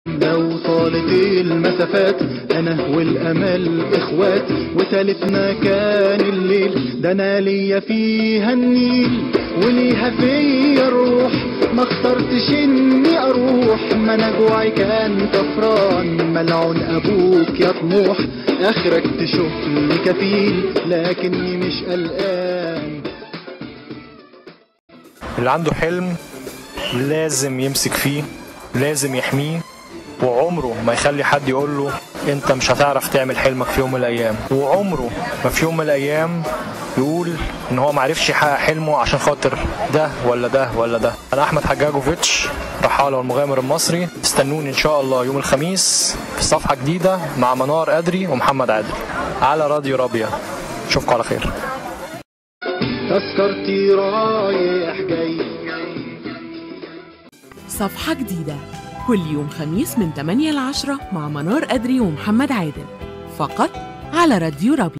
لو طالت المسافات انا والامل اخوات وتالتنا كان الليل ده انا ليا فيها النيل وليها فيا الروح ما اخترتش اني اروح ما انا جوعي كان كفران ملعون ابوك يا طموح اخرك تشوفني كفيل لكني مش قلقان اللي عنده حلم لازم يمسك فيه لازم يحميه وعمره ما يخلي حد يقول له انت مش هتعرف تعمل حلمك في يوم من الايام وعمره ما في يوم من الايام يقول ان هو معرفش يحقق حلمه عشان خاطر ده ولا ده ولا ده انا احمد حجاجوفيتش رحاله والمغامر المصري استنوني ان شاء الله يوم الخميس في صفحه جديده مع منار ادري ومحمد عادل على راديو رابيا اشوفكم على خير تذكرتي رايح جاي صفحة جديدة كل يوم خميس من 8 ل 10 مع منار أدري ومحمد عادل فقط على راديو رابي